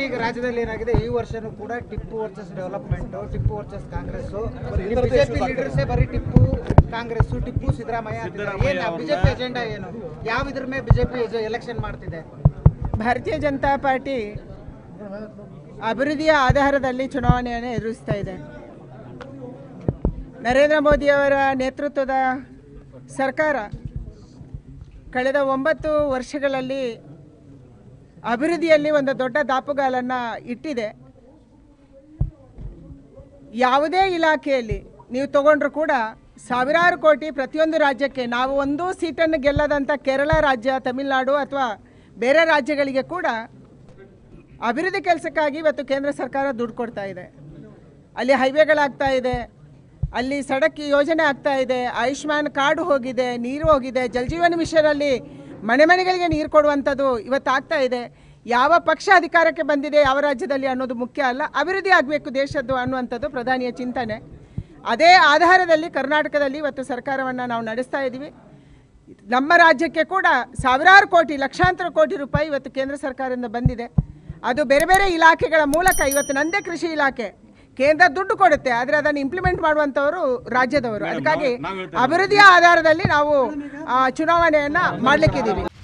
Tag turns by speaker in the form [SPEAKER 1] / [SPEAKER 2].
[SPEAKER 1] ಈಗ ರಾಜ್ಯದಲ್ಲಿ ಏನಾಗಿದೆ ಈ ವರ್ಷನೂ ಕೂಡ Tippu versus development Tippu versus Congress
[SPEAKER 2] ಇತರದ್ದು
[SPEAKER 1] ಬಿಜೆಪಿ ಲೀಡರ್ಸೇ ಬರೀ ಟಿಪ್ಪು ಕಾಂಗ್ರೆಸ್ ಟಿಪ್ಪು ಸಿದ್ದರಾಮಯ್ಯ ಅಂತಿದ್ದಾರೆ. ಏನು ಬಿಜೆಪಿ ಎಜೆಂಡಾ ಏನು ಯಾವ ಇದ್ರ ಮೇಲೆ ಬಿಜೆಪಿ ಎಲೆಕ್ಷನ್ ಮಾಡ್ತಿದೆ
[SPEAKER 3] ಭಾರತೀಯ ಜನತಾ ಪಾರ್ಟಿ ಅಭಿವೃದ್ಧಿಯ ಆಧಾರದಲ್ಲಿ ಚುನಾವಣೆಯನ್ನು ಎದುರಿಸ್ತಾ ಇದೆ ನರೇಂದ್ರ ಮೋದಿಯವರ ನೇತೃತ್ವದ ಸರ್ಕಾರ ಕಳೆದ ಒಂಬತ್ತು ವರ್ಷಗಳಲ್ಲಿ ಅಭಿವೃದ್ಧಿಯಲ್ಲಿ ಒಂದು ದೊಡ್ಡ ದಾಪುಗಾಲನ್ನು ಇಟ್ಟಿದೆ ಯಾವುದೇ ಇಲಾಖೆಯಲ್ಲಿ ನೀವು ತಗೊಂಡ್ರು ಕೂಡ ಸಾವಿರಾರು ಕೋಟಿ ಪ್ರತಿಯೊಂದು ರಾಜ್ಯಕ್ಕೆ ನಾವು ಒಂದೂ ಸೀಟನ್ನು ಗೆಲ್ಲದಂಥ ಕೇರಳ ರಾಜ್ಯ ತಮಿಳುನಾಡು ಅಥವಾ ಬೇರೆ ರಾಜ್ಯಗಳಿಗೆ ಕೂಡ ಅಭಿವೃದ್ಧಿ ಕೆಲಸಕ್ಕಾಗಿ ಇವತ್ತು ಕೇಂದ್ರ ಸರ್ಕಾರ ದುಡ್ಡು ಕೊಡ್ತಾ ಇದೆ ಅಲ್ಲಿ ಹೈವೇಗಳಾಗ್ತಾ ಇದೆ ಅಲ್ಲಿ ಸಡಕ್ ಯೋಜನೆ ಆಗ್ತಾ ಇದೆ ಆಯುಷ್ಮಾನ್ ಕಾರ್ಡ್ ಹೋಗಿದೆ ನೀರು ಹೋಗಿದೆ ಜಲಜೀವನ ಮಿಷನಲ್ಲಿ ಮನೆ ಮನೆಗಳಿಗೆ ನೀರು ಕೊಡುವಂಥದ್ದು ಇವತ್ತು ಆಗ್ತಾ ಇದೆ ಯಾವ ಪಕ್ಷ ಅಧಿಕಾರಕ್ಕೆ ಬಂದಿದೆ ಯಾವ ರಾಜ್ಯದಲ್ಲಿ ಅನ್ನೋದು ಮುಖ್ಯ ಅಲ್ಲ ಅಭಿವೃದ್ಧಿ ಆಗಬೇಕು ದೇಶದ್ದು ಅನ್ನುವಂಥದ್ದು ಪ್ರಧಾನಿಯ ಚಿಂತನೆ ಅದೇ ಆಧಾರದಲ್ಲಿ ಕರ್ನಾಟಕದಲ್ಲಿ ಇವತ್ತು ಸರ್ಕಾರವನ್ನು ನಾವು ನಡೆಸ್ತಾ ಇದ್ದೀವಿ ನಮ್ಮ ರಾಜ್ಯಕ್ಕೆ ಕೂಡ ಸಾವಿರಾರು ಕೋಟಿ ಲಕ್ಷಾಂತರ ಕೋಟಿ ರೂಪಾಯಿ ಇವತ್ತು ಕೇಂದ್ರ ಸರ್ಕಾರದಿಂದ ಬಂದಿದೆ ಅದು ಬೇರೆ ಬೇರೆ ಇಲಾಖೆಗಳ ಮೂಲಕ ಇವತ್ತು ನಂದೇ ಕೃಷಿ ಇಲಾಖೆ ಕೇಂದ್ರ ದುಡ್ಡು ಕೊಡುತ್ತೆ ಆದರೆ ಅದನ್ನು ಇಂಪ್ಲಿಮೆಂಟ್ ಮಾಡುವಂಥವರು ರಾಜ್ಯದವರು ಅದಕ್ಕಾಗಿ ಅಭಿವೃದ್ಧಿಯ ಆಧಾರದಲ್ಲಿ ನಾವು ಆ, ಚುನಾವಣೆಯನ್ನು ಮಾಡಲಿಕ್ಕಿದ್ದೀವಿ